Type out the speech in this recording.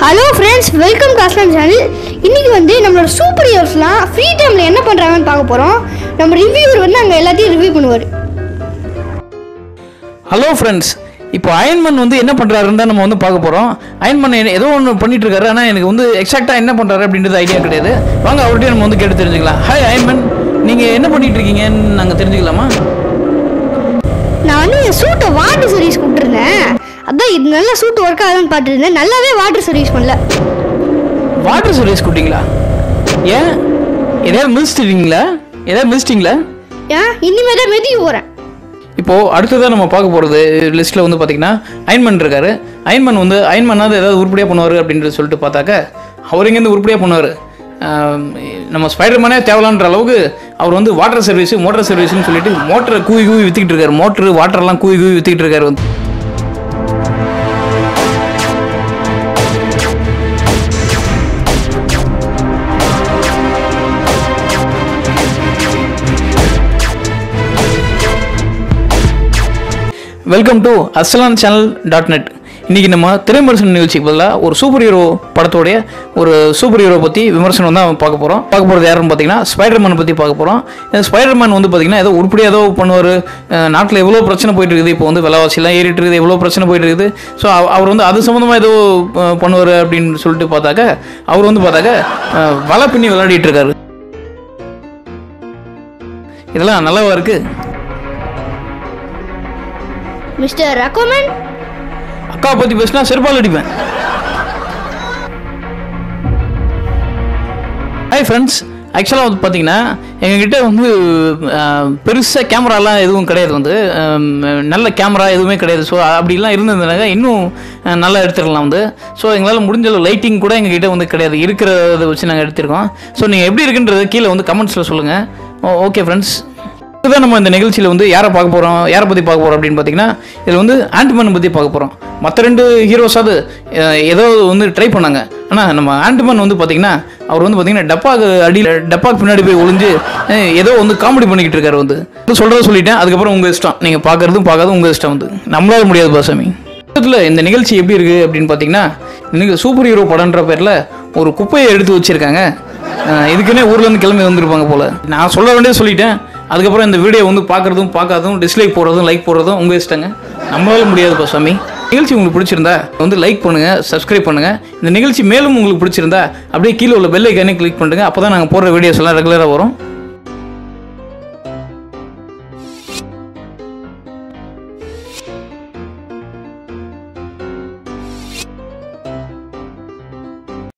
hello friends welcome to Aslam channel இன்னைக்கு வந்து நம்மளோட சூப்பர் ஹீரோஸ்லாம் ஃப்ரீ டைமில் என்ன பண்ணுறாங்கன்னு பார்க்க போகிறோம் நம்ம ரிவ்யூவர் வந்து அங்கே எல்லாத்தையும் ரிவ்யூ பண்ணுவார் ஹலோ ஃப்ரெண்ட்ஸ் இப்போ அயன்மன் வந்து என்ன பண்ணுறாருன்னு தான் நம்ம வந்து பார்க்க போகிறோம் அயன்மன் என்ன- ஏதோ ஒன்று பண்ணிட்டு இருக்காரு ஆனால் எனக்கு வந்து எக்ஸாக்டாக என்ன பண்ணுறாரு அப்படின்றது ஐடியா கிடையாது வாங்க அவர்கிட்ட நம்ம வந்து கேட்டு தெரிஞ்சுக்கலாம் ஹாய் அயன்மன் நீங்கள் என்ன பண்ணிட்டு இருக்கீங்கன்னு நாங்கள் தெரிஞ்சுக்கலாமா நான் வந்து என் சூட்டை வாட்டர் சர்வீஸ் கொடுத்துருந்தேன் அதான் இது நல்லா சூட் ஒர்க் ஆகுதுன்னு பார்த்துருந்தேன் நல்லாவே வாட்டர் சர்வீஸ் பண்ணல வாட்டர் சர்வீஸ் கூட்டிங்களா ஏன் எதாவது மிதிச்சிட்டீங்களா எதாவது மிதிச்சிட்டிங்களா ஏன் இனிமேல் தான் மெதிக்க போகிறேன் இப்போது அடுத்ததாக நம்ம பார்க்க போகிறது லிஸ்ட்டில் வந்து பார்த்தீங்கன்னா அயன்மன் இருக்காரு அயன்மன் வந்து அயன்மனாவது ஏதாவது உருப்படியாக பண்ணுவார் அப்படின்றது சொல்லிட்டு பார்த்தாக்க அவர் எங்கேருந்து உருப்படியாக பண்ணுவார் நம்ம ஸ்பைடர்மேனே தேவலான்ற அளவுக்கு அவர் வந்து வாட்டர் சர்வீஸ் மோட்டர் சர்வீஸ்னு சொல்லிட்டு மோட்டரை கூவி கூவி வித்துக்கிட்டு இருக்காரு மோட்ரு வாட்டர்லாம் கூவி கூவி வித்துக்கிட்டு இருக்காரு வந்து welcome to Aslan channel dot net இன்றைக்கி நம்ம திரைமரசன் நிகழ்ச்சிக்கு பதிலாக ஒரு சூப்பர் ஹீரோ படத்தோடைய ஒரு சூப்பர் ஹீரோ பற்றி விமர்சனம் தான் பார்க்க போகிறோம் பார்க்க போகிறது யாருன்னு பார்த்தீங்கன்னா ஸ்பைடர்மேன் பற்றி பார்க்க போகிறோம் இந்த ஸ்பைடர்மேன் வந்து பார்த்தீங்கன்னா ஏதோ உருப்படியாக ஏதோ பண்ணுவார் நாட்டில் எவ்வளோ பிரச்சனை போயிட்டு இருக்குது இப்போ வந்து விலைவாசிலாம் ஏறிட்டு இருக்குது எவ்வளோ பிரச்சனை போயிட்டு இருக்குது ஸோ அவர் வந்து அது சம்மந்தமாக ஏதோ அஹ், பண்ணுவார் அப்படின்னு சொல்லிட்டு பார்த்தாக்க அவர் வந்து பார்த்தாக்க அஹ், வலை பின்னி விளையாடிட்டு இருக்காரு இதெல்லாம் நல்லாவா இருக்குது மிஸ்டர் ரெக்கமெண்ட் அக்காவை பற்றி பேசினா செருப்பால் அடிப்பேன் ஹாய் ஃப்ரெண்ட்ஸ் ஆக்சுவலாக வந்து பார்த்தீங்கன்னா எங்ககிட்ட வந்து பெருசாக கேமராலாம் எதுவும் கிடையாது வந்து அஹ், நல்ல கேமரா எதுவுமே கிடையாது ஸோ அப்படிலாம் இருந்ததுனாக்க இன்னும் அஹ், நல்லா எடுத்துக்கலாம் வந்து ஸோ எங்களால் முடிஞ்ச அளவு லைட்டிங் கூட எங்ககிட்ட வந்து கிடையாது இருக்கிறத வச்சு நாங்கள் எடுத்திருக்கோம் ஸோ நீங்கள் எப்படி இருக்குன்றது கீழே வந்து கமெண்ட்ஸில் சொல்லுங்கள் ஓகே ஃப்ரெண்ட்ஸ் இதுதான் நம்ம இந்த நிகழ்ச்சியில் வந்து யாரை பார்க்க போகிறோம் யாரை பற்றி பார்க்க போகிறோம் அப்படின்னு பார்த்தீங்கன்னா இதில் வந்து ஆண்ட்மேன் பற்றி பார்க்க போகிறோம் மற்ற ரெண்டு ஹீரோஸாவது அஹ், ஏதோ வந்து ட்ரை பண்ணாங்க ஆனால் நம்ம ஆண்ட்மேன் வந்து பார்த்தீங்கன்னா அவர் வந்து பார்த்தீங்கன்னா டப்பாக்கு அடியில் டப்பாக்கு பின்னாடி போய் ஒளிஞ்சு அஹ், ஏதோ வந்து காமெடி பண்ணிக்கிட்டு இருக்காரு வந்து சொல்கிறத சொல்லிட்டேன் அதுக்கப்புறம் உங்கள் இஷ்டம் நீங்கள் பார்க்குறதும் பார்க்காதும் உங்கள் இஷ்டம் வந்து நம்மளால முடியாது பாசாமி பக்கத்தில் இந்த நிகழ்ச்சி எப்படி இருக்குது அப்படின்னு பார்த்தீங்கன்னா இன்னைக்கு சூப்பர் ஹீரோ படம்ன்ற பேரில் ஒரு குப்பையை எடுத்து வச்சுருக்காங்க அஹ் இதுக்குன்னே ஊர்லேருந்து கிளம்பி வந்திருப்பாங்க போல் நான் சொல்ல வேண்டியது சொல்லிட்டேன் அதுக்கப்புறம் இந்த வீடியோ வந்து பார்க்குறதும் பார்க்காதும் டிஸ்லைக் போடுறதும் லைக் போடுறதும் உங்கள் இஷ்டங்க நம்மளால முடியாதுப்பா சாமி நிகழ்ச்சி உங்களுக்கு பிடிச்சிருந்தா வந்து லைக் பண்ணுங்கள் சப்ஸ்கிரைப் பண்ணுங்கள் இந்த நிகழ்ச்சி மேலும் உங்களுக்கு பிடிச்சிருந்தா அப்படியே கீழே உள்ள பெல் ஐக்கானே கிளிக் பண்ணுங்க அப்போ தான் நாங்கள் போடுற வீடியோஸ் எல்லாம் ரெகுலராக வரும்